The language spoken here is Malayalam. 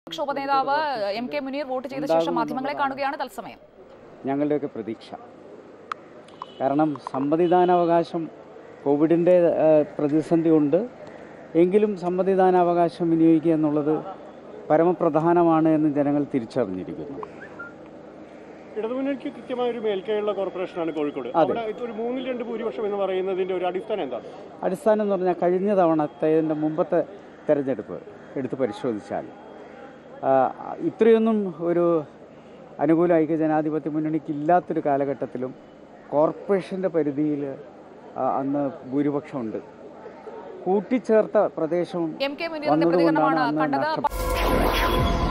പ്രതിപക്ഷ ഉപനേതാവ് എം കെ മുനീർ വോട്ട് ചെയ്ത ശേഷം മാധ്യമങ്ങളെ കാണുകയാണ് തത്സമയം ഞങ്ങളുടെയൊക്കെ പ്രതീക്ഷ കാരണം സമ്മതിദാനാവകാശം കോവിഡിൻ്റെ ഏഹ്, പ്രതിസന്ധി ഉണ്ട് എങ്കിലും സമ്മതിദാനാവകാശം വിനിയോഗിക്കുക എന്നുള്ളത് പരമപ്രധാനമാണ് എന്ന് ജനങ്ങൾ തിരിച്ചറിഞ്ഞിരിക്കുന്നു ഇടതുമുന്നണിക്ക് കൃത്യമായ ഒരു മേൽക്കൈയുള്ള കോർപ്പറേഷനാണ് കോഴിക്കോട് അവിടെ ഒരു മൂന്നിൽ രണ്ട് ഭൂരിപക്ഷം എന്ന് പറയുന്നതിന്റെ ഒരു അടിസ്ഥാനം എന്താണ് അടിസ്ഥാനം എന്ന് പറഞ്ഞാൽ കഴിഞ്ഞ തവണത്തേതിൻ്റെ മുമ്പത്തെ തെരഞ്ഞെടുപ്പ് എടുത്ത് പരിശോധിച്ചാൽ ആ, ഇത്രയൊന്നും ഒരു അനുകൂല ഐക്യ ജനാധിപത്യ മുന്നണിക്ക് ഇല്ലാത്തൊരു കാലഘട്ടത്തിലും കോർപ്പറേഷൻ്റെ പരിധിയിൽ ആ, അന്ന് ഭൂരിപക്ഷമുണ്ട് കൂട്ടിച്ചേർത്ത പ്രദേശം എം കെ മുനീറിന്റെ വന്നതുകൊണ്ടാണ് പ്രതികരണമാണ് അന്ന് കണ്ടത് നഷ്ടപ്പെട്ടത്